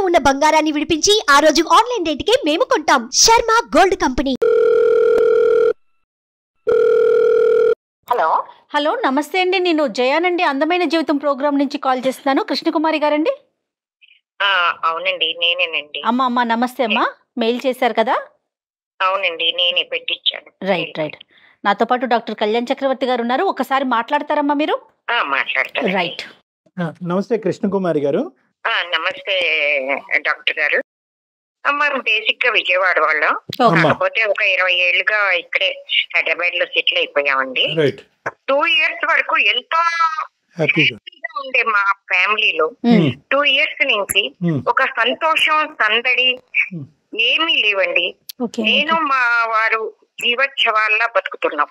ఉన్న బంగారాన్ని విడిపించి ఆ రోజు ఆన్లైన్ రేటుకే మేము కొంటాం Sharma gold company hello hello నమస్తే అండి నేను జయానండి అందమైన జీవితం ప్రోగ్రామ్ నుంచి కాల్ చేస్తున్నాను కృష్ణకుమారి గారండి ఆ, అవునండి నేనేనండి అమ్మ అమ్మ నమస్తే అమ్మా మెయిల్ చేశారు కదా అవునండి నేనే పెట్టించాను రైట్ రైట్ నాతో పాటు డాక్టర్ కళ్యాణ్ చక్రవర్తి గారు ఉన్నారు ఒకసారి మాట్లాడతారమ్మా మీరు ఆ, మాట్లాడతాను రైట్ ఆ, నమస్తే కృష్ణకుమారి గారు ఆ, నమస్తే డాక్టర్ గారు ఆ, మనం బేసిక్ గా విజయవాడ వాళ్ళం ఓకే అమ్మా. కాకపోతే ఒక ఇరవై ఏళ్ళుగా ఇక్కడే హైదరాబాద్ లో సెటిల్ అయిపోయామండి రైట్ టూ ఇయర్స్ వరకు ఎంతో హ్యాపీగా హ్యాపీగా ఉండే మా ఫ్యామిలీలో ఉమ్, టూ ఇయర్స్ నుంచి ఉమ్, ఒక సంతోషం సందడి Hmm. ఏమీ లేవండి ఓకే నేను మా వారు జీవోత్సవాల్లా బతుకుతున్నాం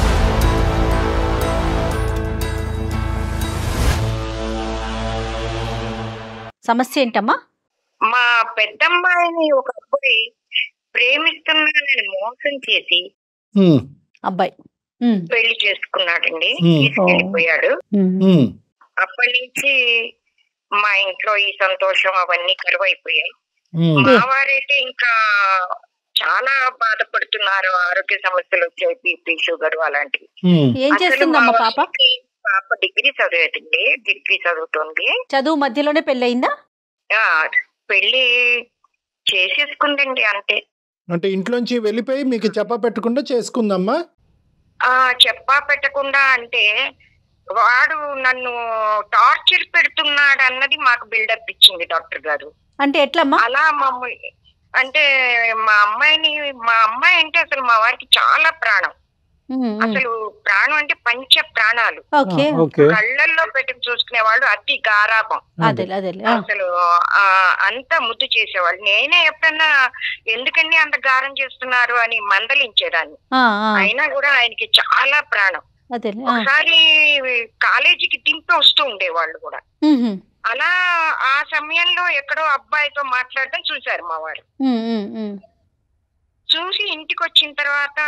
సమస్య ఏంటమ్మా మా పెద్దమ్మాయిని ఒక అబ్బాయి ప్రేమిస్తున్నానని మోసం చేసి ఉమ్, అబ్బాయి ఉమ్, పెళ్లి చేసుకున్నాడండి Hmm. తీసుకెళ్లిపోయాడు ఉమ్, ఉమ్, అప్పటి నుంచి మా ఇంట్లో ఈ సంతోషం అవన్నీ కరువైపోయాయి ఉమ్, మా వారైతే ఇంకా చాలా బాధపడుతున్నారు ఆరోగ్య సమస్యలు వచ్చాయి బీపీ షుగర్ అలాంటివి ఉమ్, ఏం అసలు చేస్తుందమ్మా మా పాప వారికి పాప డిగ్రీ చదివేదండి డిగ్రీ చదువుతుంది చదువు మధ్యలోనే పెళ్ళయిందా ఆ, పెళ్లి చేసేసుకుందండి అంతే అంటే ఇంట్లోంచి వెళ్ళిపోయి మీకు చెప్ప పెట్టకుండా చేసుకుందమ్మా ఆ చెప్పా పెట్టకుండా అంటే వాడు నన్ను టార్చర్ పెడుతున్నాడు అన్నది మాకు బిల్డప్ ఇచ్చింది డాక్టర్ గారు అంటే ఎట్లమ్మా అలా మమ్మల్ని అంటే మా అమ్మాయిని మా అమ్మాయి అంటే అసలు మా వారికి చాలా ప్రాణం ఉమ్, ఉమ్, అసలు ప్రాణం అంటే పంచ ప్రాణాలు ఓకే ఆ, ఓకే కళ్ళల్లో పెట్టుకు చూసుకునేవాళ్ళు అతి గారాభం అదే అదే ఆ, అసలు ఆ అంత ముద్దు చేసేవాళ్ళు నేనే ఎప్పుడన్నా ఎందుకండి అంత గారం చేస్తున్నారు అని మందలించేదాన్ని ఆ, ఆ, అయినా కూడా ఆయనకి చాలా ప్రాణం అదే ఆ, ఒకసారి కాలేజీకి దింపి వస్తూ ఉండేవాళ్ళు కూడా ఉమ్, ఉమ్, అలా ఆ సమయంలో ఎక్కడో అబ్బాయితో మాట్లాడడం చూశారు మా వారు ఉమ్, ఉమ్, ఉమ్, చూసి ఇంటికి వచ్చిన తర్వాత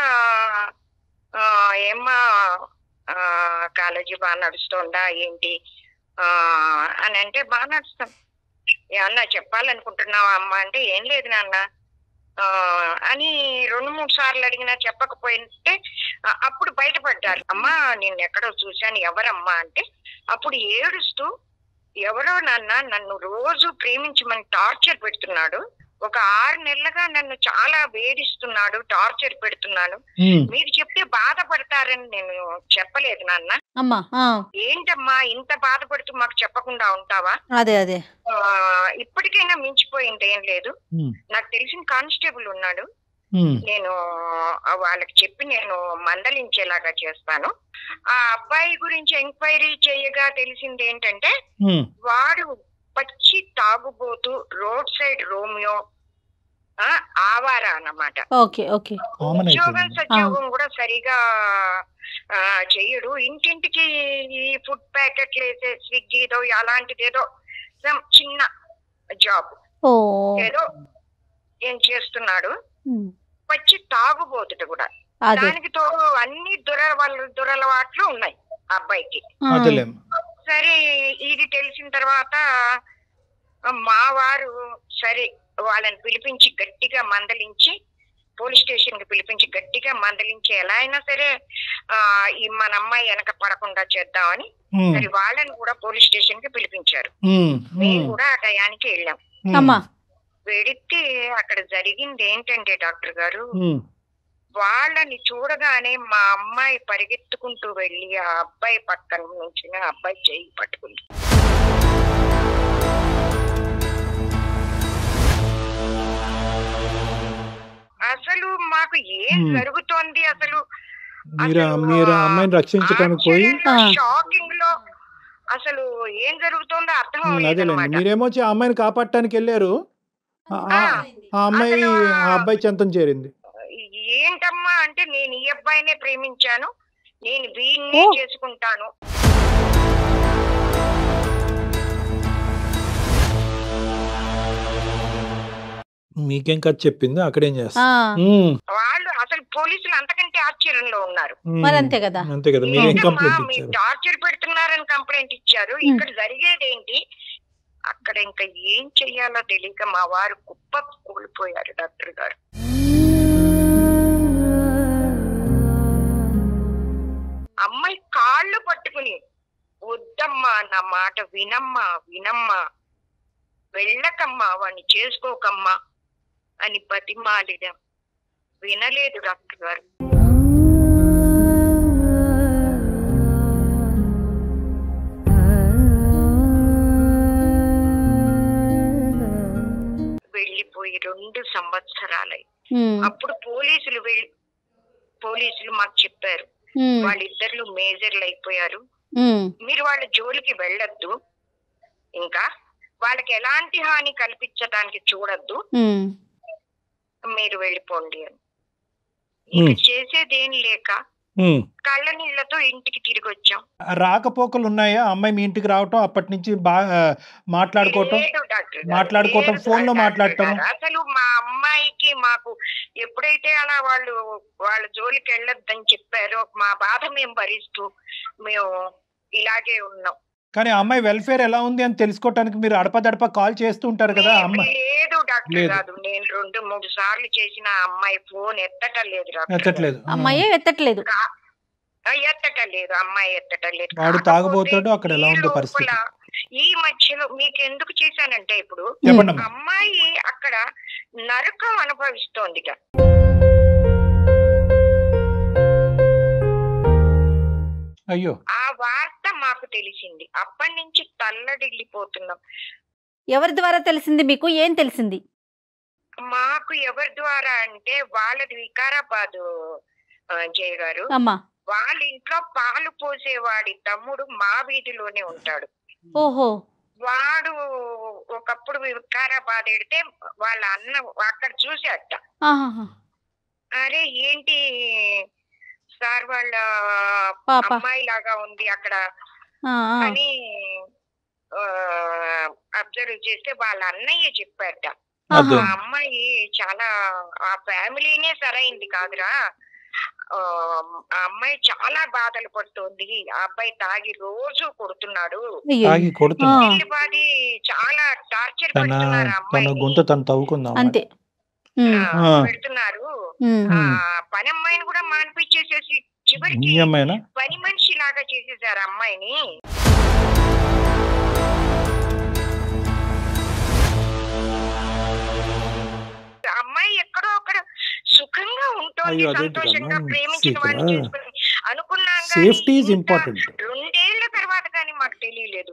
ఆ, ఏమ్మా ఆ, కాలేజీ బాగా నడుస్తోందా ఏంటి ఆ, అని అంటే బాగా నడుస్తాం ఏమన్నా చెప్పాలనుకుంటున్నావా అమ్మ అంటే ఏం లేదు నాన్న ఆ, అని రెండు మూడు సార్లు అడిగినా చెప్పకపోయింటే ఆ, అప్పుడు బయటపడ్డారు అమ్మా నేను ఎక్కడో చూశాను ఎవరమ్మా అంటే అప్పుడు ఏడుస్తూ ఎవరో నాన్న నన్ను రోజు ప్రేమించమని టార్చర్ పెడుతున్నాడు ఒక ఆరు నెలలుగా నన్ను చాలా వేధిస్తున్నాడు టార్చర్ పెడుతున్నాను ఉమ్, మీరు చెప్తే బాధపడతారని నేను చెప్పలేదు నాన్న అమ్మా ఆ, ఏంటమ్మా ఇంత బాధపడుతూ మాకు చెప్పకుండా ఉంటావా అదే అదే ఆ, ఇప్పటికైనా మించిపోయింది ఏం లేదు ఉమ్, నాకు తెలిసిన కానిస్టేబుల్ ఉన్నాడు ఉమ్, నేను ఆ వాళ్ళకి చెప్పి నేను మందలించేలాగా చేస్తాను ఆ అబ్బాయి గురించి ఎంక్వైరీ చేయగా తెలిసింది ఏంటంటే ఉమ్, వాడు పచ్చి తాగుబోతూ రోడ్ సైడ్ రోమియో ఆ, ఆవారా అన్నమాట ఓకే ఓకే కామన్ ఉద్యోగం అయిపోయింది సద్యోగం కూడా సరిగా ఆ, చెయ్యడు ఇంటింటికి ఈ ఫుడ్ ప్యాకెట్లు వేసే స్విగ్గీదో అలాంటిదేదో some చిన్న జాబ్ ఓ ఏదో ఏం చేస్తున్నాడు ఉమ్, పచ్చి తాగుబోతుడు కూడా అదే దానికి తోడు అన్ని దుర దురలవాట్లు ఉన్నాయి ఆ అబ్బాయికి ఆ, అదేలేం సరే ఇది తెలిసిన తర్వాత మా వారు సరే వాళ్ళని పిలిపించి గట్టిగా మందలించి పోలీస్ స్టేషన్ కి పిలిపించి గట్టిగా మందలించి ఎలా అయినా సరే ఆ ఈ మన అమ్మాయి వెనక పడకుండా చేద్దామని ఉమ్, సరే వాళ్ళని కూడా పోలీస్ స్టేషన్ కి పిలిపించారు ఉమ్, మేము ఉమ్, కూడా ఆ టయానికి వెళ్ళాం ఉమ్, అమ్మా వెడితే అక్కడ జరిగింది ఏంటంటే డాక్టర్ గారు ఉమ్, వాళ్ళని చూడగానే మా అమ్మాయి పరిగెత్తుకుంటూ వెళ్ళి ఆ అబ్బాయి పక్కన నుంచి ఆ అబ్బాయి చేయి పట్టుకుంది అసలు మాకు ఏం Hmm. జరుగుతోంది అసలు మీరు ఆ- మీరు ఆ అమ్మాయిని రక్షించడానికి పోయి ఆ. షాకింగ్ లో అసలు ఏం జరుగుతోందో అర్థం ఉమ్, అవ్వలేదు అదేలేండి అన్నమాట. మీరేమో వచ్చి ఆ అమ్మాయిని కాపాడటానికి వెళ్ళారు ఆ- ఆ ఆ అమ్మాయి అసలు ఆ అబ్బాయి చెంతం చేరింది ఏంటమ్మా అంటే నేను ఈ అబ్బాయినే ప్రేమించాను నేను వీడినే ఓ. చేసుకుంటాను మీకేం కథ చెప్పింది అక్కడేం ఆ, చేస్తా ఉమ్, వాళ్ళు అసలు పోలీసులు అంతకంటే ఆశ్చర్యంలో ఉన్నారు ఉమ్, మరి అంతే కదా అంతే కదా మీరేం ఏంటమ్మా, కంప్లైంట్ మీరు ఇచ్చారు టార్చర్ పెడుతున్నారని కంప్లైంట్ ఇచ్చారు ఇక్కడ జరిగేది ఏంటి అక్కడ ఇంకా ఏం చెయ్యాలో తెలియక మా వారు కుప్ప కూలిపోయారు డాక్టర్ గారు అమ్మాయి కాళ్ళు పట్టుకుని వద్దమ్మా నా మాట వినమ్మా వినమ్మా వెళ్ళకమ్మా వాణ్ణి చేసుకోకమ్మా అని బతిమాలిడం వినలేదు డాక్టర్ గారు వెళ్ళిపోయి రెండు సంవత్సరాలై ఉమ్, అప్పుడు పోలీసులు వెళ్ళి పోలీసులు మాకు చెప్పారు ఉమ్, వాళ్ళిద్దరు మేజర్లు అయిపోయారు ఉమ్, మీరు వాళ్ళ జోలికి వెళ్ళొద్దు ఇంకా వాళ్ళకి ఎలాంటి హాని కల్పించడానికి చూడొద్దు ఉమ్. మీరు వెళ్ళిపోండి అని ఇక Hmm. చేసేదేం లేక ఉమ్. కళ్ళ నీళ్లతో ఇంటికి తిరిగి వచ్చాం రాకపోకలు ఉన్నాయా అమ్మాయి మీ ఇంటికి రావటం అప్పటి నుంచి బాగా మాట్లాడుకోవటం లేదు డాక్టర్ గారు, మాట్లాడుకోవటం, లేదు phone లో డాక్టర్ మాట్లాడటం. గారు. అసలు మా అమ్మాయికి మాకు ఎప్పుడైతే అలా వాళ్ళు వాళ్ళ జోలికి వెళ్ళొద్దని చెప్పారో మా బాధ మేము భరిస్తూ మేము ఇలాగే ఉన్నాం కానీ ఆ అమ్మాయి వెల్ఫేర్ ఎలా ఉంది అని తెలుసుకోవటానికి మీరు అడపదడప కాల్ చేస్తూ ఉంటారు కదా లేదు, అమ్మాయి లేదు డాక్టర్ లేదు. కాదు నేను రెండు మూడు సార్లు చేసిన ఆ అమ్మాయి ఫోన్ ఎత్తటం లేదు డాక్టర్ గారు. ఎత్తట్లేదు అమ్మాయే ఎత్తట్లేదు కా- ఆ, ఎత్తటం లేదు అమ్మాయి ఎత్తటం లేదు వాడు కాకపోతే తాగుబోతాడు, అక్కడ ఎలా ఈ ఉందో లోపల పరిస్థితి. ఈ మధ్యలో మీకు ఎందుకు చేశానంటే ఇప్పుడు చెప్పండి అమ్మా అమ్మాయి అక్కడ నరకం అనుభవిస్తోంది అయ్యో ఆ వార్త మాకు తెలిసింది అప్పటి నుంచి తల్లడిల్లిపోతున్నాం ఎవరి ద్వారా తెలిసింది మీకు ఏం తెలిసింది మాకు ఎవరి ద్వారా అంటే వాళ్ళది వికారాబాద్ ఆ, జయ గారు అమ్మా వాళ్ళ ఇంట్లో పాలు పోసేవాడి తమ్ముడు మా వీధిలోనే ఉంటాడు ఓహో వాడు ఒకప్పుడు వికారాబాద్ ఎడితే వాళ్ళ అన్న అక్కడ చూసేట ఆహాహా. అరే ఏంటి సార్ వాళ్ళ పాప. అమ్మాయి లాగా ఉంది అక్కడ ఆ, ఆ. అని అబ్జర్వ్ చేస్తే వాళ్ళ అన్నయ్య చెప్పారట అదే. ఆ అమ్మాయి చాలా ఆ ఫ్యామిలీనే సరైంది కాదురా ఆ ఆ అమ్మాయి చాలా బాధలు పడుతోంది ఆ అబ్బాయి తాగి రోజు కొడుతున్నాడు అయ్యో. తాగి కొడుతున్నా ఆ. పిల్లిపాది చాలా టార్చర్ తన పెడుతున్నారు ఆ తన అమ్మాయిని. గొంతు తను తవ్వుకుందాం అంతే ఉమ్, ఆ, ఆ. పెడుతున్నారు ఉమ్. ఆ ఉమ్. పని అమ్మాయిని కూడా మానిపించేసేసి చివరికి ఈ అమ్మాయినా పని మనిషి లాగా చేసేసారు అమ్మాయిని అమ్మాయి ఎక్కడో అక్కడ సుఖంగా ఉంటుంది అయ్యో, అదేంటి సంతోషంగా కన్నా? ప్రేమించిన సీత. వాడిని చేసుకుని అనుకున్నాం కానీ సేఫ్టీ ఈజ్ ఇంకా ఇంపార్టెంట్ రెండేళ్ల తర్వాత కానీ మాకు తెలియలేదు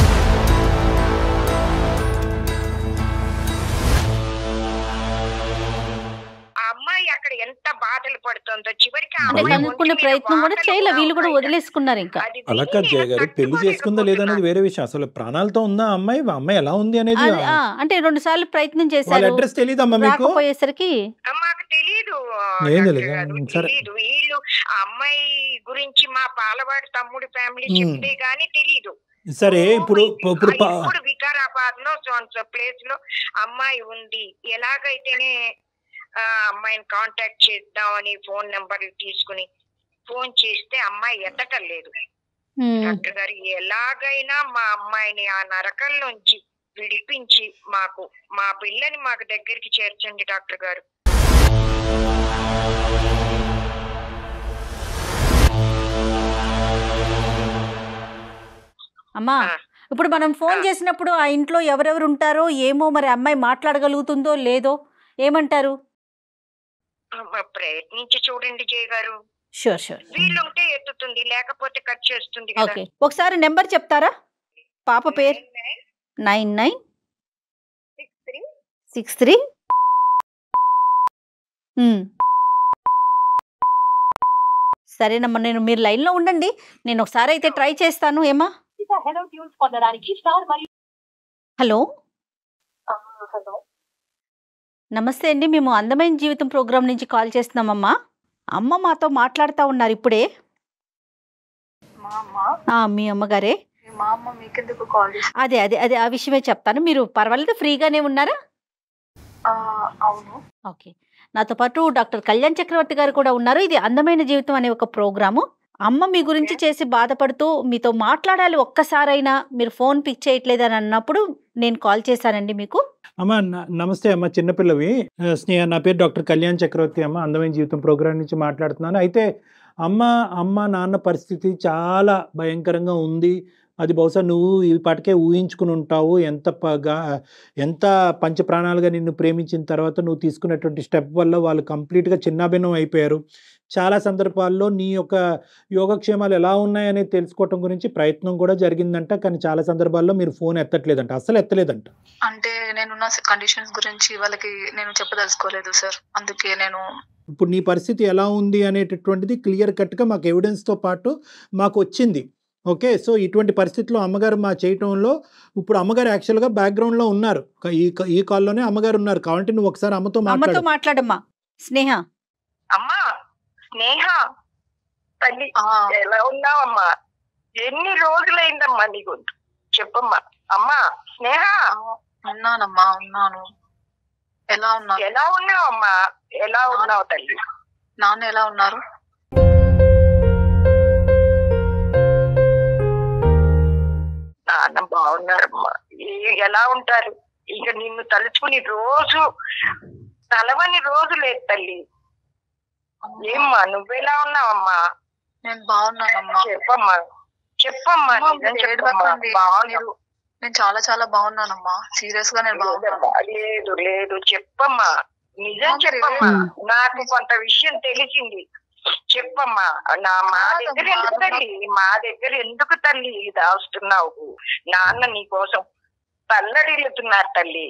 ఆ అమ్మాయి అక్కడ ఎంత బాధలు పడుతుందో చివరికి ఆ అంటే అమ్మాయి ఒంటి కనుక్కునే మీద ప్రయత్నం కూడా వాతలు చేయలే వీళ్ళు కూడా ఉన్నాయి. వదిలేసుకున్నారు ఇంకా అది అలా విని కాదు జయ నేను గారు పెళ్లి చేసుకుందా లేదా అనేది తట్టుకోలేకపోతున్నాను. వేరే విషయం అసలు ప్రాణాలతో ఉందా ఆ అమ్మాయి ఆ అమ్మాయి ఎలా ఉంది అనేది అది, ఆ, అంటే రెండు సార్లు ప్రయత్నం వాళ్ళ చేశారు అడ్రస్ తెలియదమ్మా మీకు రాకపోయేసరికి ఆ, మాకు తెలీదు ఏం డాక్టర్ తెలీదా? గారు, సరే. తెలీదు వీళ్ళు ఆ అమ్మాయి గురించి మా పాలవాడి తమ్ముడు ఫ్యామిలీ మ్మ్. చెప్తే గానీ తెలీదు సరే ఇప్పుడు ఇప్పుడు ప- ఇప్పుడు వికారాబాద్ లో ప్లేస్ లో అమ్మాయి ఉంది ఎలాగైతేనే ఆ అమ్మాయిని కాంటాక్ట్ చేద్దామని ఫోన్ నెంబర్ తీసుకుని ఫోన్ చేస్తే అమ్మాయి ఎత్తటం లేదు ఉమ్, డాక్టర్ గారు ఎలాగైనా మా అమ్మాయిని ఆ నరకం నుంచి విడిపించి మాకు మా పిల్లని మాకు దగ్గరికి చేర్చండి డాక్టర్ గారు అమ్మా ఆ. ఇప్పుడు మనం ఫోన్ చేసినప్పుడు ఆ ఇంట్లో ఎవరెవరు ఉంటారో ఏమో మరి అమ్మాయి మాట్లాడగలుగుతుందో లేదో ఏమంటారు అమ్మ, ప్రయత్నించి చూడండి జయ గారు షూర్ షూర్ వీలుంటే ఎత్తుతుంది లేకపోతే కట్ చేస్తుంది కదా ఓకే ఒకసారి నెంబర్ చెప్తారా పాప పేరు నైన్ నైన్ సిక్స్ త్రీ సరేనమ్మా నేను మీరు లైన్లో ఉండండి నేను ఒకసారి అయితే ట్రై చేస్తాను ఏమా హలో నమస్తే అండి మేము అందమైన జీవితం ప్రోగ్రాం నుంచి కాల్ చేస్తున్నామమ్మా అమ్మ మాతో మాట్లాడుతూ ఉన్నారు ఇప్పుడే మా అమ్మ ఆ, మీ అమ్మగారే మా అమ్మ మీకెందుకు కాల్ చేసి అదే అదే అదే ఆ విషయమే చెప్తాను మీరు పర్వాలేదు ఫ్రీగానే ఉన్నారా అవును ఓకే నాతో పాటు డాక్టర్ కళ్యాణ్ చక్రవర్తి గారు కూడా ఉన్నారు ఇది అందమైన జీవితం అనే ఒక ప్రోగ్రాము అమ్మ మీ గురించి చేసి బాధపడుతూ మీతో మాట్లాడాలి ఒక్కసారైనా మీరు ఫోన్ పిక్ చేయట్లేదు అని అన్నప్పుడు నేను కాల్ చేశానండి మీకు అమ్మ న- నమస్తే అమ్మ చిన్నపిల్లవి ఆ, స్నేహ నా పేరు డాక్టర్ కళ్యాణ్ చక్రవర్తి అమ్మ అందమైన జీవితం ప్రోగ్రాం నుంచి మాట్లాడుతున్నాను అయితే అమ్మ అమ్మ నాన్న పరిస్థితి చాలా భయంకరంగా ఉంది అది బహుశా నువ్వు ఈ పాటికే ఊహించుకుని ఉంటావు ఎంత పగా ఎంత పంచ ప్రాణాలుగా నిన్ను ప్రేమించిన తర్వాత నువ్వు తీసుకున్నటువంటి స్టెప్ వల్ల వాళ్ళు కంప్లీట్గా చిన్నాభిన్నం అయిపోయారు చాలా సందర్భాల్లో నీ యొక్క యోగక్షేమాలు ఎలా ఉన్నాయనేది తెలుసుకోవటం గురించి ప్రయత్నం కూడా జరిగిందంట కానీ చాలా సందర్భాల్లో మీరు ఫోన్ ఎత్తట్లేదంట అస్సలు ఎత్తలేదంట అంటే నేనున్న కండిషన్స్ గురించి వాళ్ళకి నేను చెప్పదలుచుకోలేదు సార్ అందుకే నేను ఇప్పుడు నీ పరిస్థితి ఎలా ఉంది అనేటటువంటిది క్లియర్ కట్గా మాకు ఎవిడెన్స్తో పాటు మాకు వచ్చింది ఓకే సో ఇటువంటి పరిస్థితిలో అమ్మగారు మా చేయటంలో ఇప్పుడు అమ్మగారు యాక్చువల్గా బ్యాక్గ్రౌండ్లో ఉన్నారు క- ఈ క- ఈ కాల్లోనే అమ్మగారు ఉన్నారు కాబట్టి నువ్వు ఒకసారి అమ్మతో అమ్మతో మాట్లాడు మాట్లాడమ్మా స్నేహ అమ్మా స్నేహ తల్లి ఆ, ఎలా ఉన్నావమ్మా ఎన్ని రోజులైందమ్మా నీకు చెప్పమ్మా అమ్మా స్నేహ ఉన్నానమ్మా ఉన్నాను ఎలా ఉన్నారు ఎలా ఉన్నావమ్మా ఎలా ఉన్నావు తల్లి నాన్న ఎలా ఉన్నారు నాన్న బాగున్నారమ్మా ఏ- ఎలా ఉంటారు ఇక నిన్ను తలుచుకుని రోజు తలవని రోజు లేదు తల్లి ఏమ్మా నువ్వెలా ఉన్నావమ్మా నేను బాగున్నానమ్మా చెప్పమ్మా చెప్పమ్మా అమ్మా, నిజం మీరు చెప్పమ్మా ఏడవకండి. బాగున్నావు మీరు- నేను చాలా చాలా బాగున్నానమ్మా సీరియస్ గా నేను బాగున్నాను లేదమ్మా, లేదు లేదు చెప్పమ్మా నిజం అమ్మా, చెప్పమ్మా ఉమ్. నాకు కొంత విషయం తెలిసింది చెప్పమ్మా నా మా కాదమ్మా, దగ్గర ఎందుకు తల్లి మా దగ్గర ఎందుకు తల్లి ఇది దాస్తున్నావు నాన్న నీ కోసం తల్లడిల్లుతున్నారు తల్లి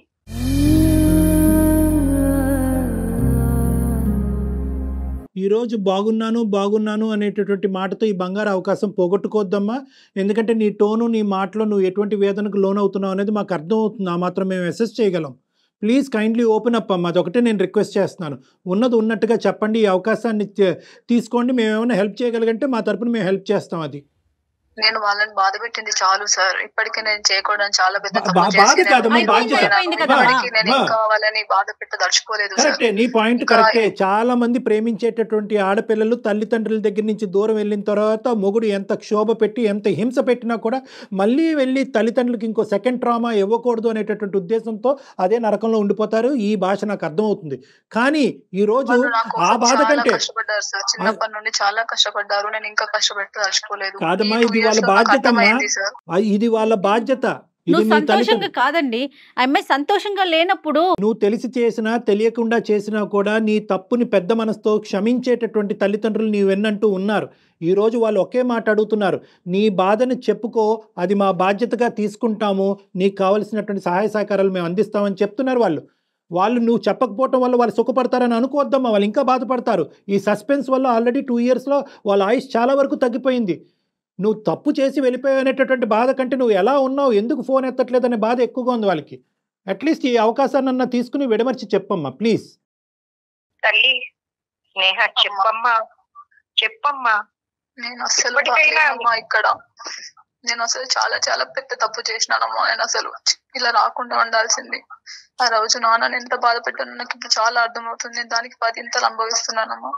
ఈరోజు బాగున్నాను బాగున్నాను అనేటటువంటి మాటతో ఈ బంగారు అవకాశం పోగొట్టుకోవద్దమ్మా ఎందుకంటే నీ టోను నీ మాటలో నువ్వు ఎటువంటి వేదనకు లోన్ అవుతున్నావు అనేది మాకు అర్థం అవుతుంది ఆ మాత్రం మేము అసెస్ చేయగలం ప్లీజ్ కైండ్లీ ఓపెన్ అప్ అమ్మా అదొకటే నేను రిక్వెస్ట్ చేస్తున్నాను ఉన్నది ఉన్నట్టుగా చెప్పండి ఈ అవకాశాన్ని తీ- తీసుకోండి మేము ఏమైనా హెల్ప్ చేయగలిగంటే మా తరపున మేము హెల్ప్ చేస్తాం అది నేను వాళ్ళని బాధ పెట్టింది చాలు సార్ ఇప్పటికీ నేను చేయకూడదు చాలా పెద్ద బా- తప్పు బా- చేసి బాధ నేను కాదమ్మా, అయిపోయింది బాధ్యత. నేను. అయిపోయింది కదా. ఇప్పటికీ నేను బా- ఇంకా వాళ్ళని బాధ పెట్టదలుచుకోలేదు సార్ కరెక్టే నీ పాయింట్ ఇంకా- కరెక్టే చాలా మంది ప్రేమించేటటువంటి ఆడపిల్లలు తల్లిదండ్రుల దగ్గర నుంచి దూరం వెళ్ళిన తర్వాత మొగుడు ఎంత క్షోభ పెట్టి ఎంత హింస పెట్టినా కూడా మళ్ళీ వెళ్ళి తల్లిదండ్రులకి ఇంకో సెకండ్ ట్రామా ఇవ్వకూడదు అనేటటువంటి ఉద్దేశంతో అదే నరకంలో ఉండిపోతారు ఈ భాష నాకు అర్థమవుతుంది కానీ ఈ రోజు వాళ్ళు నా కోసం ఆ బాధ చాలా కంటే కష్టపడ్డారు సార్ చిన్నప్పటి నుండి చాలా కష్టపడ్డారు నేను ఇంకా కష్టపెట్టదలుచుకోలేదు కాదమ్మా, ఈ ఇది two వాళ్ళ years లో నాకు బాధ్యత అమ్మా. అర్థమైంది సార్ ఆ, ఇది వాళ్ళ బాధ్యత ఇది నువ్వు నీ సంతోషంగా తల్లిదండ్రులు కాదండి ఆ అమ్మాయి సంతోషంగా లేనప్పుడు నువ్వు తెలిసి చేసినా తెలియకుండా చేసినా కూడా నీ తప్పుని పెద్ద మనసుతో క్షమించేటటువంటి తల్లిదండ్రులు నీ వెన్నంటూ ఉన్నారు ఈరోజు వాళ్ళు ఒకే మాట అడుగుతున్నారు నీ బాధని చెప్పుకో అది మా బాధ్యతగా తీసుకుంటాము నీకు కావలసినటువంటి సహాయ సహకారాలు మేము అందిస్తామని చెప్తున్నారు వాళ్ళు వాళ్ళు నువ్వు చెప్పకపోవటం వల్ల వాళ్ళు సుఖపడతారని అనుకోవద్దమ్మా వాళ్ళు ఇంకా బాధపడతారు ఈ సస్పెన్స్ వల్ల ఆల్రెడీ టూ ఇయర్స్లో వాళ్ళ ఆయుష్ చాలా వరకు తగ్గిపోయింది నువ్వు తప్పు చేసి వెళ్ళిపోయావు అనేటటువంటి బాధ కంటే నువ్వు ఎలా ఉన్నావు ఎందుకు ఫోన్ ఎత్తట్లేదు అనే బాధ ఎక్కువగా ఉంది వాళ్ళకి అట్లీస్ట్ ఈ అవకాశాన్ని తీసుకుని విడమర్చి చెప్పమ్మా ప్లీజ్ తల్లి స్నేహ చెప్పమ్మా చెప్పమ్మా నేను అస్సలు ఇప్పటికైనా బాగలేనమ్మా ఇక్కడ నేను అసలు చాలా చాలా పెద్ద తప్పు చేసినానమ్మా నేను అసలు ఇలా రాకుండా ఉండాల్సింది ఆ రోజు నాన్న ఎంత బాధ పెట్టాను నాకు ఇప్పుడు చాలా అర్థమవుతుంది నేను దానికి పదింతలు అనుభవిస్తున్నానమ్మా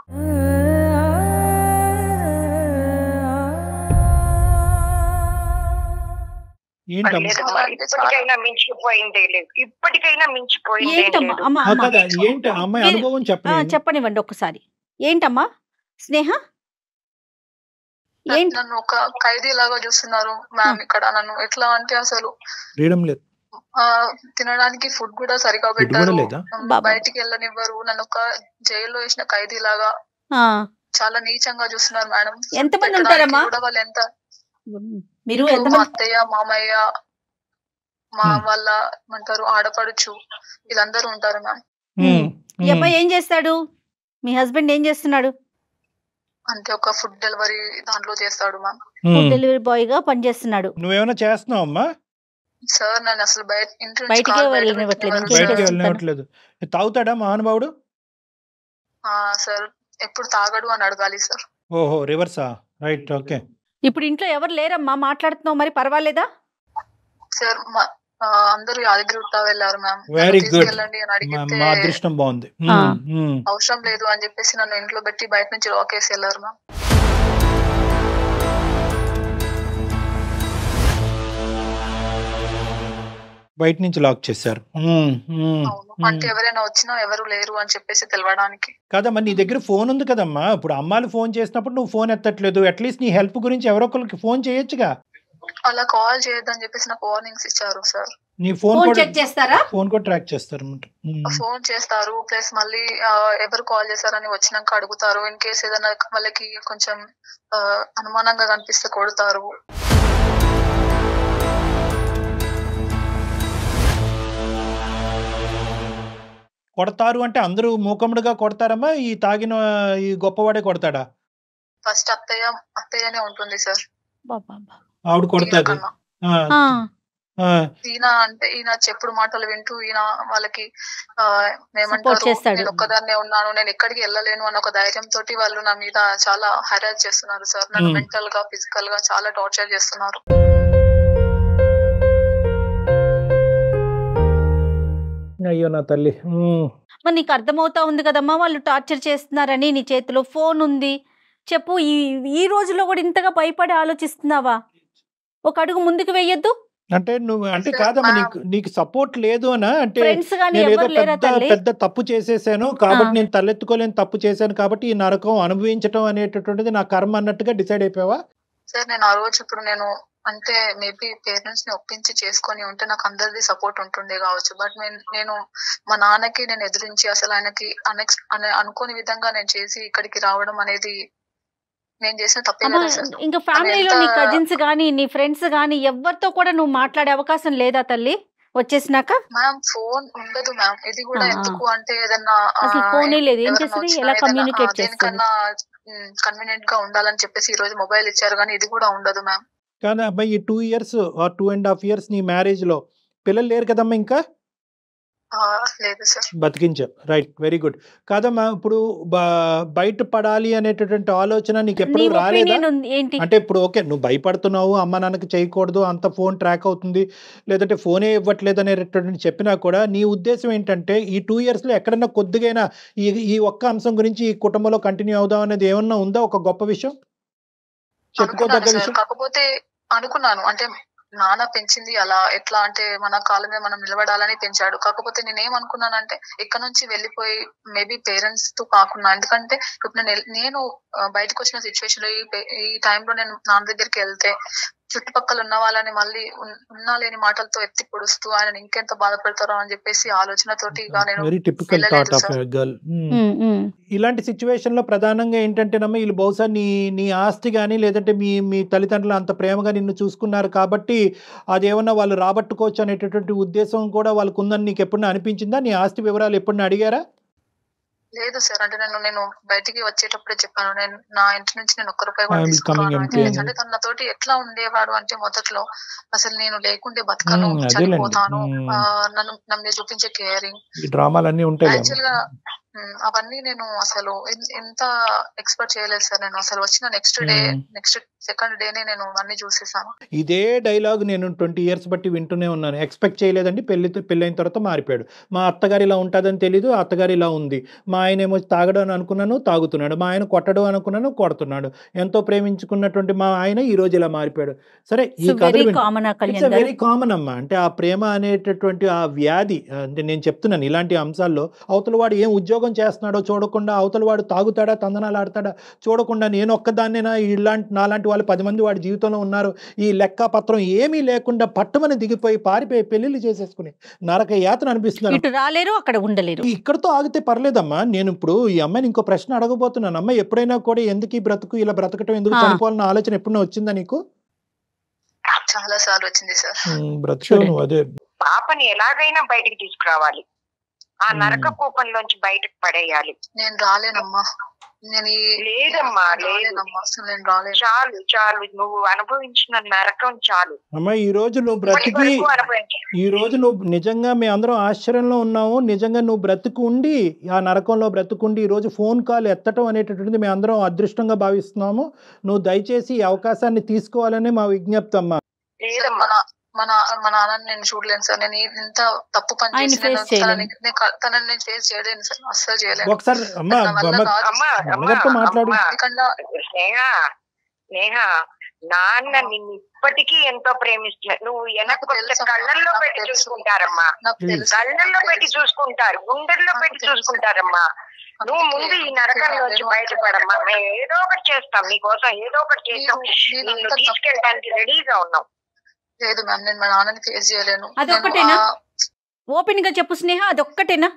ఏంటమ్మా లేదమ్మా ఇప్పటికైనా మించిపోయిందే లేదు ఇప్పటికైనా మించిపోయిందే ఏంటమ్మా లేదు అమ్మా ఆ, అమ్మా కదా ఏంటి ఆ అమ్మాయి మీరు- అనుభవం ఆ, చెప్పండి చెప్పనివ్వండి ఒక్కసారి ఏంటమ్మా స్నేహ ఏంటి నన్ను ఒక ఖైదీ లాగా చూస్తున్నారు మ్యామ్ ఇక్కడ నన్ను ఎట్లా అంటే అసలు ఫ్రీడమ్ లేదు ఆ తినడానికి ఫుడ్ కూడా సరిగా ఫుడ్ కూడా పెట్టారు లేదా బాబా. బయటికి వెళ్ళనివ్వరు నన్ను ఒక జైల్లో వేసిన ఖైదీ లాగా ఆ, చాలా నీచంగా చూస్తున్నారు మేడం ఎంతమంది పెట్టడానికి ఉంటారమ్మా కూడా వాళ్ళు ఎంత మీరు ఇంట్లో మా ఎంతమంది అత్తయ్య మామయ్య మా Hmm. వాళ్ళ ఏమంటారు ఆడపడుచు వీళ్ళందరూ ఉంటారు మ్యామ్ ఉమ్. ఈ అబ్బాయి ఏం చేస్తాడు మీ హస్బెండ్ ఏం చేస్తున్నాడు అంటే ఒక ఫుడ్ డెలివరీ దాంట్లో చేస్తాడు మ్యామ్ ఫుడ్ డెలివరీ బాయ్ గా పనిచేస్తున్నాడు నువ్వేమైనా చేస్తున్నావు అమ్మా సార్ నన్ను అసలు బయట ఇంటి నుంచి బయటికే కాలు బయట వెళ్ళనివ్వట్లేదు. పెట్టనివ్వరు ఇంకేం సార్. బయటికి చేస్తుంటాను? వెళ్ళనివ్వట్లేదు తాగుతాడా మహానుభావుడు ఆ, సార్ ఎప్పుడు తాగడు అని అడగాలి సార్ ఓహో రివర్సా రైట్ ఓకే ఇప్పుడు ఇంట్లో ఎవరు లేరమ్మా మాట్లాడుతున్నావు మరి పర్వాలేదా సార్ మా- ఆ, అందరూ యాదగిరి గుట్ట వెళ్ళారు మ్యామ్ Very నన్ను good. తీసుకెళ్ళండి అని అడిగితే మా అదృష్టం బాగుంది ఆ. ఉమ్, ఉమ్. అవసరం లేదు అని చెప్పేసి నన్ను ఇంట్లో పెట్టి బయట నుంచి లాక్ వేసి వెళ్ళారు మ్యామ్ బయట నుంచి లాక్ చేశారు ఉమ్, ఉమ్, అవును ఉమ్. అంటే ఎవరైనా వచ్చినా ఎవరు లేరు అని చెప్పేసి తెలవడానికి కాదమ్మా నీ దగ్గర ఫోన్ ఉంది కదమ్మా ఇప్పుడు అమ్మాలు ఫోన్ చేసినప్పుడు నువ్వు ఫోన్ ఎత్తట్లేదు అట్లీస్ట్ నీ హెల్ప్ గురించి ఎవరో ఒకరికి ఫోన్ చేయొచ్చుగా అలా కాల్ చేయొద్దని చెప్పేసి నాకు వార్నింగ్స్ ఇచ్చారు సార్ నీ ఫోన్ ఫోన్ కూడా చెక్ చేస్తారా ఫోన్ కూడా ట్రాక్ చేస్తారు అన్నమాట ఉమ్. ఫోన్ చేస్తారు ప్లస్ మళ్ళీ ఆ, ఎవరు కాల్ చేశారని వచ్చినాక అడుగుతారు ఇన్ కేస్ ఏదైనా వాళ్ళకి కొంచెం ఆ, అనుమానంగా కనిపిస్తే కొడతారు కొడతారు అంటే అందరూ మూకముడుగా కొడతారమ్మా ఈ తాగిన ఈ గొప్పవాడే కొడతాడా ఫస్ట్ అత్తయ్య అత్తయ్యనే ఉంటుంది సార్ బాబా ఆవిడ కొడతాది కన్నా ఆ, ఆ, ఈయన అంటే ఈయన చెప్పుడు మాటలు వింటూ ఈయన వాళ్ళకి ఆ, Support ఏమంటారు చేస్తాడు. నేను ఒక్కదాన్నే ఉన్నాను నేను ఎక్కడికి వెళ్ళలేను అన్న ఒక ధైర్యం తోటి వాళ్ళు నా మీద చాలా హెరాస్ చేస్తున్నారు సార్ నన్ను Hmm. మెంటల్ గా ఫిజికల్ గా చాలా టార్చర్ చేస్తున్నారు అయ్యో నా తల్లి ఉమ్. మరి నీకు అర్థమవుతా ఉంది కదమ్మా వాళ్ళు టార్చర్ చేస్తున్నారని నీ చేతిలో ఫోన్ ఉంది చెప్పు ఈ ఈ రోజులో కూడా ఇంతగా భయపడి ఆలోచిస్తున్నావా ఒక అడుగు ముందుకు వెయ్యొద్దు అంటే నువ్వు అంటే Sir, కాదమ్మా ma'am. నీకు నీకు సపోర్ట్ లేదు అనా అంటే ఫ్రెండ్స్ కానీ నేను ఏదో ఎవరు లేరా పెద్ద తల్లి పెద్ద తప్పు చేసేసాను కాబట్టి ఆ. నేను తలెత్తుకోలేని తప్పు చేశాను కాబట్టి ఈ నరకం అనుభవించడం అనేటటువంటిది నా కర్మ అన్నట్టుగా డిసైడ్ అయిపోయావా సార్ నేను ఆ రోజు ఇప్పుడు నేను అంటే మేబీ పేరెంట్స్ ని ఒప్పించి చేసుకొని ఉంటే నాకు అందరిది సపోర్ట్ ఉంటుండే కావచ్చు బట్ నేను మా నాన్నకి నేను ఎదిరించి అసలు ఆయనకి అనెక్స్ అనే అనుకోని విధంగా నేను చేసి ఇక్కడికి రావడం అనేది నేను చేసిన తప్పే అమ్మా కదా సార్ ఇంకా ఫ్యామిలీలో నీ ఎంత- కజిన్స్ కానీ నీ ఫ్రెండ్స్ కానీ ఎవరితో కూడా నువ్వు మాట్లాడే అవకాశం లేదా తల్లి వచ్చేసినాక మ్యామ్ ఫోన్ ఉండదు మ్యామ్ ఇది కూడా ఆ. ఎందుకు అంటే ఏదన్నా ఆ, అసలు ఫోనే లేదు ఏం ఎవరైనా చేస్తుంది వచ్చినా ఎలా ఏదైనా, కమ్యూనికేట్ ఆ, చేస్తుంది దేనికన్నా కన్వీనియంట్ గా ఉండాలని చెప్పేసి ఈ రోజు మొబైల్ ఇచ్చారు కానీ ఇది కూడా ఉండదు మ్యామ్ కానీ అబ్బాయి ఈ two years or two and half years నీ మ్యారేజ్ లో పిల్లలు లేరు కదమ్మా ఇంకా లేదు సార్ బతికించావు రైట్ వెరీ గుడ్ కాదమ్మా ఇప్పుడు బ- బయట పడాలి అనేటటువంటి ఆలోచన నీకు నీ ఎప్పుడు రాలేదా ఒపీనియన్ ఏంటి అంటే ఇప్పుడు ఓకే నువ్వు భయపడుతున్నావు అమ్మ నాన్నకి చేయకూడదు అంత ఫోన్ ట్రాక్ అవుతుంది లేదంటే ఫోనే ఇవ్వట్లేదు అనేటటువంటి చెప్పినా కూడా నీ ఉద్దేశం ఏంటంటే ఈ టూ ఇయర్స్లో ఎక్కడన్నా కొద్దిగైనా ఈ ఈ ఒక్క అంశం గురించి ఈ కుటుంబంలో కంటిన్యూ అవుదాం అనేది ఏమన్నా ఉందా ఒక గొప్ప విషయం చెప్పుకోదగ్గ అనుకున్నాను సార్ విషయం కాకపోతే అనుకున్నాను అంటే నాన్న పెంచింది అలా ఎట్లా అంటే మన కాళ్ళ మీద మనం నిలబడాలని పెంచాడు కాకపోతే నేను ఏమనుకున్నానంటే ఇక్కడ నుంచి వెళ్ళిపోయి మేబీ పేరెంట్స్ తో కాకుండా ఎందుకంటే ఇప్పుడు నేను ఎల్- నేను ఆ, బయటకు వచ్చిన సిచ్యువేషన్ లో ఈ పే- ఈ టైంలో నేను నాన్న దగ్గరికి వెళ్తే చుట్టుపక్కల ఉన్న వాళ్ళని మళ్ళీ ఉన్- ఉన్నా లేని మాటలతో ఎత్తి పొడుస్తూ ఆయన ఇంకెంత బాధపడతారో అని చెప్పేసి ఆలోచనతోటి ఇక నేను వెరీ టిపికల్ వెళ్ళలేదు thought of sir. Girl um, um. ఇలాంటి సిచ్యువేషన్ లో ప్రధానంగా ఏంటంటేనమ్మా వీళ్ళు బహుశా నీ నీ ఆస్తి కానీ లేదంటే మీ మీ తల్లిదండ్రులు అంత ప్రేమగా నిన్ను చూసుకున్నారు కాబట్టి అదేమన్నా వాళ్ళు రాబట్టుకోవచ్చు అనేటటువంటి ఉద్దేశం కూడా వాళ్ళకు ఉందని నీకు ఎప్పుడైనా అనిపించిందా నీ ఆస్తి వివరాలు ఎప్పుడైనా అడిగారా లేదు సార్ అంటే నేను నేను బయటికి వచ్చేటప్పుడే చెప్పాను నేను నా ఇంటి నుంచి నేను ఒక్క రూపాయి కూడా I am తీసుకురాను coming అని empty చెప్పేసి. అని. అంటే తన నాతోటి ఎట్లా ఉండేవాడు అంటే మొదట్లో అసలు నేను లేకుంటే బతకను మ్మ్, అదేలేండి. చనిపోతాను మ్మ్. ఆ, నన్ను నా మీద చూపించే కేరింగ్ ఈ డ్రామాలన్నీ ఉంటాయి యాక్చువల్ గా మ్మ్, అవన్నీ నేను అసలు ఎన్- ఎంత ఎక్స్పెక్ట్ చేయలేదు సార్ నేను అసలు వచ్చిన next day hmm. Next second డేనే నేను అన్ని చూసేసాను ఇదే డైలాగ్ నేను ట్వంటీ ఇయర్స్ బట్టి వింటూనే ఉన్నాను ఎక్స్పెక్ట్ చేయలేదండి పెళ్లి పెళ్ళైన తర్వాత మారిపోయాడు మా అత్తగారు ఇలా ఉంటుందని తెలీదు అత్తగారు ఇలా ఉంది మా ఆయన ఏమో తాగడం అని అనుకున్నాను తాగుతున్నాడు మా ఆయన కొట్టడం అనుకున్నాను కొడుతున్నాడు ఎంతో ప్రేమించుకున్నటువంటి మా ఆయన ఈ రోజు ఇలా మారిపోయాడు సరే ఈ సో కథ వెరీ కామన్ ఇట్స్ కళ్యాణ్ గారు వెరీ కామన్ అమ్మా అంటే ఆ ప్రేమ అనేటటువంటి ఆ వ్యాధి అంటే నేను చెప్తున్నాను ఇలాంటి అంశాల్లో అవతల వాడు ఏం ఉద్యోగం చేస్తున్నాడో చూడకుండా అవతల వాడు తాగుతాడా తందనాలు ఆడతాడా చూడకుండా నేను ఒక్కదాన్నేనా ఇలాంటి నాలాంటి వాళ్ళు పది మంది వాడి జీవితంలో ఉన్నారు ఈ లెక్క పత్రం ఏమీ లేకుండా పట్టుమని దిగిపోయి పారిపోయి పెళ్లిళ్ళు చేసేసుకుని నరక యాతన అనిపిస్తుంది ఇటు రాలేరు అక్కడ ఉండలేరు ఇక్కడతో ఆగితే పర్లేదమ్మా నేను ఇప్పుడు ఈ అమ్మాయిని ఇంకో ప్రశ్న అడగబోతున్నాను అమ్మాయి ఎప్పుడైనా కూడా ఎందుకు ఈ బ్రతుకు ఇలా బ్రతకటం ఎందుకు ఆ. చనిపోవాలన్న ఆలోచన ఎప్పుడైనా వచ్చిందా నీకు చాలా సార్లు వచ్చింది సార్ ఉమ్, బ్రతుకు చూడండి. నువ్వు అదే పాపని ఎలాగైనా బయటికి తీసుకురావాలి ఆ మ్మ్. నరక కూపంలోంచి బయటకు పడేయాలి నేను రాలేనమ్మా నేను ఈ లేదమ్మా, నేను లేదు. రాలేనమ్మా అసలు నేను రాలేను చాలు చాలు నువ్వు అనుభవించిన నరకం చాలు అమ్మా ఈ రోజు నువ్వు ఇప్పటి బ్రతికి వరకు అనుభవించు ఈ రోజు నువ్వు నిజంగా మేము అందరం ఆశ్చర్యంలో ఉన్నాము నిజంగా నువ్వు బ్రతుకుండి ఆ నరకంలో బ్రతుకుండి ఈ రోజు ఫోన్ కాల్ ఎత్తటం అనేటటువంటిది మేము అందరం అదృష్టంగా భావిస్తున్నాము నువ్వు దయచేసి ఈ అవకాశాన్ని తీసుకోవాలని మా విజ్ఞప్తి అమ్మా లేదమ్మా మన మన మా నాన్నని నేను చూడలేను సార్ నేను ఈ- ఇంత తప్పు పని ఆయన్ని చేసి నేను face చేయలేను. తనని నేను క- తనని నేను ఫేస్ చేయలేను సార్ అస్సలు చేయలేను ఒకసారి అమ్మా నా వల్ల అమ్మ కాదు. అమ్మా అమ్మా అమ్మగారితో మాట్లాడు. అమ్మా. ఎందుకంటే స్నేహ స్నేహ నాన్న నిన్ను ఇప్పటికీ ఎంతో ప్రేమిస్తున్నారు నువ్వు వెనక్కి వస్తే తెలుసమ్మా, కళ్ళల్లో నాకు పెట్టి తెలుసు. చూసుకుంటారమ్మా నాకు ఉమ్. తెలుసు కళ్ళల్లో పెట్టి చూసుకుంటారు గుండెల్లో నాకు పెట్టి తెలుసు. చూసుకుంటారమ్మా నువ్వు అందుకే ముందు ఈ నరకం నుంచి నేను బయటపడమ్మా మేము ఏదో ఒకటి చేస్తాం నీకోసం ఏదో ఒకటి చేస్తాం నేను- నేను నిన్ను అంత తప్పు- తీసుకెళ్ళడానికి రెడీగా ఉన్నాం లేదు మ్యామ్ నేను మా నాన్నని ఫేస్ చేయలేను అది నేను ఒక్కటేనా? ఆ- ఓపెన్ గా చెప్పు స్నేహ అదొక్కటేనా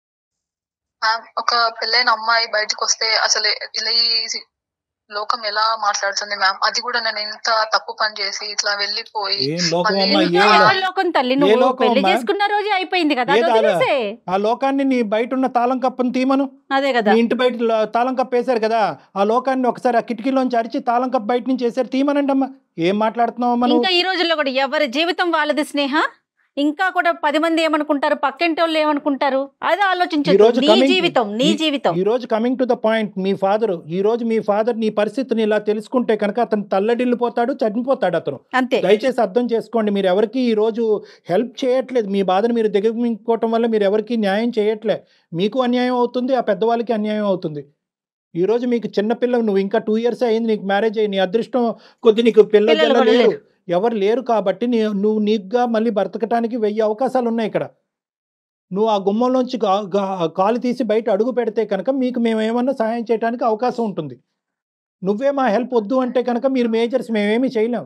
మ్యామ్ ఒక పెళ్ళైన అమ్మాయి బయటకు వస్తే అసలు ఇలా ఈ లోకం ఎలా మాట్లాడుతుంది మ్యామ్ అది కూడా నేను ఎంత తప్పు పని చేసి ఇట్లా వెళ్ళిపోయి ఏం లోకం మళ్ళీ అమ్మా ఇంకా ఏం ఇంకా లో- ఎవరి లోకం తల్లి నువ్వు లోకం పెళ్లి అమ్మా? చేసుకున్న రోజే అయిపోయింది కదా ఏ అది తాళ? వదిలేసే. ఆ లోకాన్ని నీ బయట ఉన్న తాళం కప్పని తీమను అదే కదా మీ ఇంటి బయట లో- తాళం కప్పు వేశారు కదా ఆ లోకాన్ని ఒకసారి ఆ కిటికీలోంచి అరిచి తాళం కప్పు బయట నుంచి వేసారు తీమనండి అమ్మా ఏం మాట్లాడుతున్నావు మనం ఇంకా ఈ రోజుల్లో కూడా ఎవరి జీవితం వాళ్ళది స్నేహ ఇంకా కూడా పది మంది ఏమనుకుంటారు పక్కింటి వాళ్ళు ఏమనుకుంటారు అదే ఈ ఆలోచించదు రోజు నీ coming- జీవితం నీ ఈ- జీవితం ఈ రోజు కమింగ్ టు ద పాయింట్ మీ ఫాదర్ ఈ రోజు మీ ఫాదర్ నీ పరిస్థితిని ఇలా తెలుసుకుంటే కనుక అతను తల్లడిల్లిపోతాడు చనిపోతాడు అతను అంతే దయచేసి అర్థం చేసుకోండి మీరు ఎవరికి ఈ రోజు హెల్ప్ చేయట్లేదు మీ బాధను మీరు దిగమించుకోవటం వల్ల మీరు ఎవరికి న్యాయం చేయట్లే మీకు అన్యాయం అవుతుంది ఆ పెద్దవాళ్ళకి అన్యాయం అవుతుంది ఈ రోజు మీకు చిన్నపిల్ల నువ్వు ఇంకా టూ ఇయర్స్ అయింది నీకు మ్యారేజ్ అయ్యి నీ అదృష్టం కొద్ది నీకు పిల్లలు పిల్లలు కూడా లేరు లేరు. ఎవరు లేరు కాబట్టి నీ నువ్వు నీకుగా మళ్ళీ బ్రతకటానికి వెయ్యి అవకాశాలు ఉన్నాయి ఇక్కడ నువ్వు ఆ గుమ్మంలోంచి గా- గా- కాలు తీసి బయట అడుగు పెడితే కనుక మీకు మేము ఏమన్నా సహాయం చేయడానికి అవకాశం ఉంటుంది నువ్వే మా హెల్ప్ వద్దు అంటే కనుక మీరు మేజర్స్ మేమేమీ చేయలేం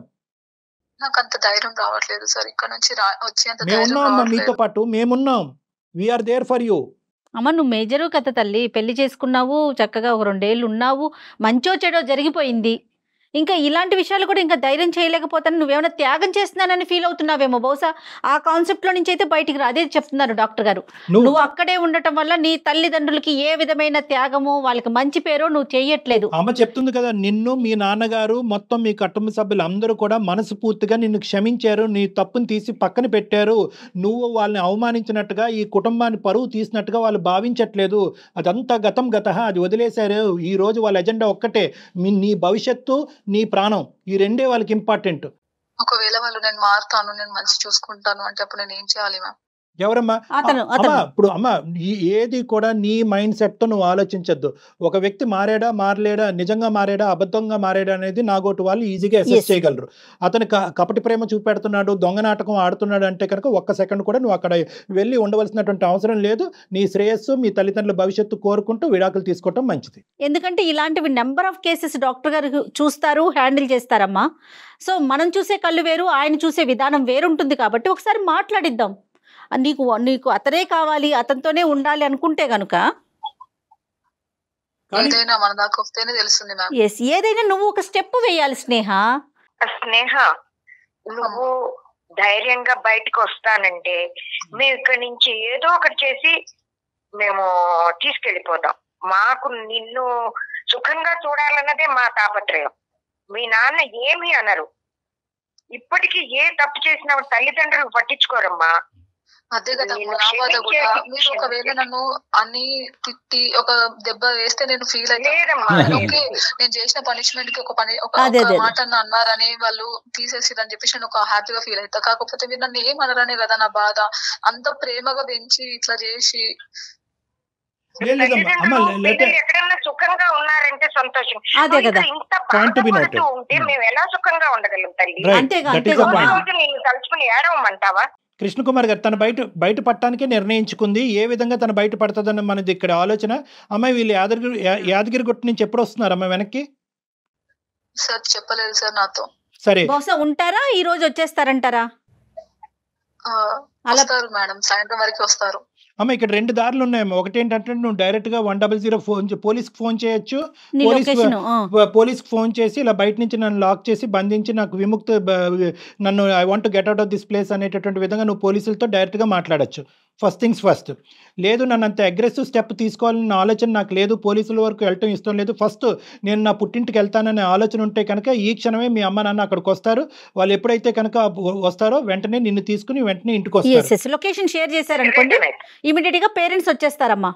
నాకు అంత ధైర్యం రావట్లేదు సార్ ఇక్కడ నుంచి రా వచ్చేంత ధైర్యం మేమున్నాం అమ్మా మీతో రావట్లేదు పాటు మేమున్నాం వీఆర్ దేర్ ఫర్ యూ అమ్మ నువ్వు మేజరు కథ తల్లి పెళ్లి చేసుకున్నావు చక్కగా ఒక రెండేళ్ళు ఉన్నావు మంచో చెడో జరిగిపోయింది ఇంకా ఇలాంటి విషయాలు కూడా ఇంకా ధైర్యం చేయలేకపోతాను నువ్వేమైనా త్యాగం చేస్తున్నానని ఫీల్ అవుతున్నావేమో బహుశా ఆ కాన్సెప్ట్ లో నుంచి అయితే బయటికి రా అదే చెప్తున్నారు డాక్టర్ గారు నువ్వు నువ్వు అక్కడే ఉండటం వల్ల నీ తల్లిదండ్రులకి ఏ విధమైన త్యాగమో వాళ్ళకి మంచి పేరో నువ్వు చెయ్యట్లేదు అమ్మ చెప్తుంది కదా నిన్ను మీ నాన్నగారు మొత్తం మీ కుటుంబ సభ్యులు అందరూ కూడా మనస్ఫూర్తిగా నిన్ను క్షమించారు నీ తప్పుని తీసి పక్కన పెట్టారు నువ్వు వాళ్ళని అవమానించినట్టుగా ఈ కుటుంబాన్ని పరువు తీసినట్టుగా వాళ్ళు భావించట్లేదు అదంతా గతం గత అది వదిలేశారు ఈ రోజు వాళ్ళ ఎజెండా ఒక్కటే మీ నీ భవిష్యత్తు నీ ప్రాణం ఈ రెండే వాళ్ళకి ఇంపార్టెంట్ ఒకవేళ వాళ్ళు నేను మారుతాను నేను మంచి చూసుకుంటాను అంటే అప్పుడు నేను ఏం చేయాలి మ్యామ్ ఎవరమ్మా అతను అమ్మా అతను ఇప్పుడు అమ్మ ఈ- ఏది కూడా నీ మైండ్ సెట్తో నువ్వు ఆలోచించద్దు ఒక వ్యక్తి మారాడా మారలేడా నిజంగా మారాడా అబద్ధంగా మారాడా అనేది నాగోటి వాళ్ళు ఈజీగా Yes. అసెస్ చేయగలరు అతను క- కపటి ప్రేమ చూపెడుతున్నాడు దొంగ నాటకం ఆడుతున్నాడు అంటే కనుక ఒక్క సెకండ్ కూడా నువ్వు అక్కడ వెళ్ళి ఉండవలసినటువంటి అవసరం లేదు నీ శ్రేయస్సు మీ తల్లిదండ్రుల భవిష్యత్తు కోరుకుంటూ విడాకులు తీసుకోవటం మంచిది ఎందుకంటే ఇలాంటివి నెంబర్ ఆఫ్ కేసెస్ డాక్టర్ గారు చూస్తారు హ్యాండిల్ చేస్తారమ్మా సో మనం చూసే కళ్ళు వేరు ఆయన చూసే విధానం వేరుంటుంది కాబట్టి ఒకసారి మాట్లాడిద్దాం ఆ, నీకు నీకు అతనే కావాలి అతనితోనే ఉండాలి అనుకుంటే గనుక కానీ ఏదైనా మన దాకా వస్తేనే తెలుస్తుంది మ్యామ్ ఎస్ ఏదైనా నువ్వు ఒక స్టెప్ వేయాలి స్నేహ స్నేహ నువ్వు ధైర్యంగా బయటకు వస్తానంటే మేము ఇక్కడి నుంచి ఏదో ఒకటి చేసి మేము తీసుకెళ్ళిపోతాం మాకు నిన్ను సుఖంగా చూడాలన్నదే మా తాపత్రయం మీ నాన్న ఏమీ అనరు ఇప్పటికీ ఏ తప్పు చేసినా తల్లిదండ్రులు పట్టించుకోరమ్మా అదే కదా నేను నా బాధ కూడా క్షమించేసి- మీరు ఒకవేళ నన్ను అన్ని తిట్టి ఒక దెబ్బ వేస్తే నేను ఫీల్ అయితే లేదమ్మా ఓకే నేను చేసిన పనిష్మెంట్ కి ఒక పని ఒక అదే, ఒక అదే. మాట అన్న అన్నారని వాళ్ళు తీసేసిరని చెప్పేసి నేను ఒక హ్యాపీగా ఫీల్ అవుతా కాకపోతే మీరు నన్ను ఏం అనరనే కదా నా బాధ అంత ప్రేమగా పెంచి ఇట్లా చేసి లేదు లేదమ్మా అమ్మ తల్లిదండ్రులు లెట్ పిల్లలు ఎక్కడన్నా సుఖంగా ఉన్నారంటే సంతోషం అదే కదా ఇంకా ఇంత Point to be బాధపడుతూ noted. ఉంటే మేము ఎలా సుఖంగా ఉండగలం తల్లి Right. అంతేగా, That is అంతేగా. the రోజు point. రోజు నిన్ను తలుచుకుని ఏడవమంటావా కృష్ణకుమార్ గారు తన బయట బయట పట్టడానికే నిర్ణయించుకుంది ఏ విధంగా తన బయట పడుతుందని మనది ఇక్కడ ఆలోచన అమ్మాయి వీళ్ళు యాదగిరి యా- యాదగిరి గుట్ట నుంచి ఎప్పుడు వస్తున్నారు అమ్మాయి వెనక్కి సార్ చెప్పలేదు సార్ నాతో సరే బహుశా ఉంటారా ఈ రోజు వచ్చేస్తారంటారా ఆ, అలా వస్తారు మేడం సాయంత్రం వరకు వస్తారు అమ్మ ఇక్కడ రెండు దారులు ఉన్నాయమ్మా ఒకటి ఏంటంటే నువ్వు డైరెక్ట్ గా వన్ డబల్ జీరో ఫోన్ పోలీస్కి ఫోన్ చేయొచ్చు నీ పోలీస్ లొకేషన్ పోలీస్కి ఫోన్ చేసి ఇలా బయట నుంచి నన్ను లాక్ చేసి బంధించి నాకు విముక్త బ- నన్ను I want get out of this place అనేటటువంటి విధంగా నువ్వు పోలీసులతో డైరెక్ట్గా మాట్లాడొచ్చు ఫస్ట్ థింగ్స్ ఫస్ట్ లేదు నన్ను అంత అగ్రెసివ్ స్టెప్ తీసుకోవాలన్న ఆలోచన నాకు లేదు పోలీసుల వరకు వెళ్ళటం ఇష్టం లేదు ఫస్ట్ నేను నా పుట్టింటికి వెళ్తాననే ఆలోచన ఉంటే కనుక ఈ క్షణమే మీ అమ్మ నాన్న అక్కడికి వస్తారు వాళ్ళు ఎప్పుడైతే కనుక వస్తారో వెంటనే నిన్ను తీసుకుని వెంటనే ఇంటికి ఎస్ వస్తారు ఎస్ లొకేషన్ షేర్ చేశారనుకోండి ఇమీడియట్ గా పేరెంట్స్ వచ్చేస్తారమ్మా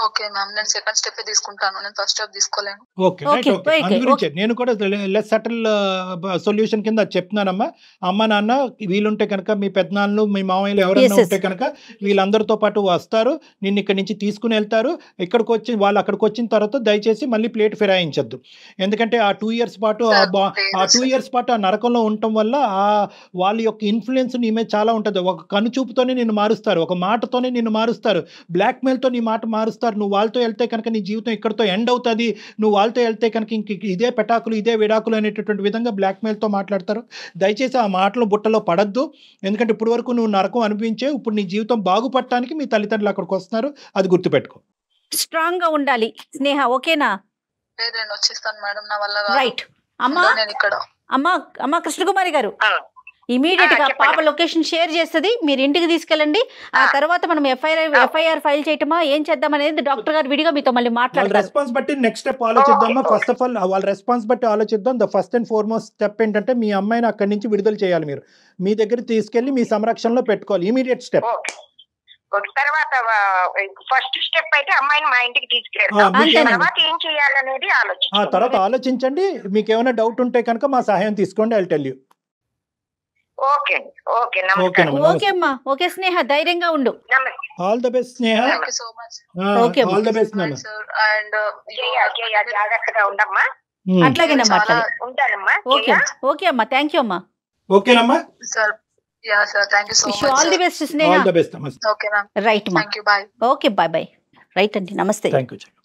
ఓకే మ్యామ్ నేను సెకండ్ స్టెప్ తీసుకుంటాను నేను ఫస్ట్ స్టెప్ తీసుకోలేను okay right Okay, okay okay, అందు గురించే నేను కూడా లెస్ సటిల్ సొల్యూషన్ కింద అది చెప్తున్నానమ్మా అమ్మ నాన్న వీలుంటే కనుక మీ పెద్దనాన్నలు మీ మామయ్యలు ఎవరైనా Yes, yes. ఉంటే కనుక వీళ్ళందరితో పాటు వస్తారు నిన్ను ఇక్కడి నుంచి తీసుకుని వెళ్తారు ఇక్కడికి వచ్చి వాళ్ళు అక్కడికి వచ్చిన తర్వాత దయచేసి మళ్ళీ ప్లేట్ ఫిరాయించద్దు ఎందుకంటే ఆ టూ ఇయర్స్ పాటు ఆ Sir, బా please, ఆ టూ sir. ఇయర్స్ పాటు ఆ నరకంలో ఉండటం వల్ల ఆ వాళ్ళ యొక్క ఇన్ఫ్లుయెన్స్ నీ మీద చాలా ఉంటుంది ఒక కనుచూపుతోనే నిన్ను మారుస్తారు ఒక మాటతోనే నిన్ను మారుస్తారు బ్లాక్మెయిల్తో నీ మాట మారుస్తారు నువ్వు వాళ్ళతో వెళ్తే కనుక నీ జీవితం ఇక్కడితో ఎండ్ అవుతుంది నువ్వు వాళ్ళతో వెళ్తే కనుక ఇంక ఇదే పెటాకులు ఇదే విడాకులు అనేటటువంటి విధంగా బ్లాక్మెయిల్తో మాట్లాడతారు దయచేసి ఆ మాటలు బుట్టలో పడద్దు ఎందుకంటే ఇప్పుడు వరకు నువ్వు నరకం అనిపించే ఇప్పుడు నీ జీవితం బాగుపడటానికి మీ తల్లిదండ్రులు అక్కడికి వస్తున్నారు అది గుర్తుపెట్టుకో స్ట్రాంగ్ గా ఉండాలి స్నేహ ఓకేనా లేదు నేను వచ్చేస్తాను మేడం నా వల్ల కాదు. రైట్ అమ్మా నేను ఇక్కడ అమ్మా అమ్మా కృష్ణకుమారి గారు ఆ, ఇమీడియట్ ఆ, గా చెప్పండి. పాప లొకేషన్ షేర్ చేస్తుంది మీరు ఇంటికి తీసుకెళ్ళండి ఆ ఆ. తర్వాత మనం ఎఫ్ఐఆర్ ఆ. ఎఫ్ఐఆర్ ఫైల్ చేయటమా ఏం చేద్దాం అనేది డాక్టర్ గారు విడిగా మీతో మళ్ళీ వాళ్ళ మాట్లాడతారు రెస్పాన్స్ బట్టి నెక్స్ట్ స్టెప్ ఆలోచిద్దామా Okay, ఫస్ట్ ఆఫ్ ఆల్ వాళ్ళ రెస్పాన్స్ బట్టి ఆలోచిద్దాం the first and foremost step ఏంటంటే మీ అమ్మాయిని అక్కడి నుంచి విడుదల చేయాలి మీరు మీ దగ్గర తీసుకెళ్లి మీ సంరక్షణలో పెట్టుకోవాలి ఇమీడియట్ స్టెప్ ఓకే ఓకే తర్వాత ఫస్ట్ స్టెప్ అయితే అమ్మాయిని మా ఇంటికి ఆ, తీసుకెళ్తాం మీకు అంతేనండి. తర్వాత ఏం చేయాలనేది ఆ ఆలోచించాం తర్వాత ఆలోచించండి మీకు ఏమైనా డౌట్ ఉంటే కనుక మా సహాయం తీసుకోండి ఐ టెల్ యూ ఓకే అండి ఓకే ఓకే నమస్కారం నమస్తే. ఓకే అమ్మా ఓకే స్నేహ ధైర్యంగా ఉండు నమస్తే all the best Sneha thank you so much Okay, all the best నాన్న సార్ అండ్ జయ జయ జాగ్రత్తగా ఉండమ్మా Hmm. అట్లాగేనమ్మా చాలా- అట్లాగే ఉంటానమ్మా ఓకే జయ ఓకే అమ్మా థ్యాంక్ యూ అమ్మా ఓకేనమ్మా sir yeah sir thank you so wish all the much best Sneha all the best అమ్మా ఓకే మ్యామ్ రైట్ మా thank you bye okay bye bye right అండి నమస్తే థ్యాంక్ యూ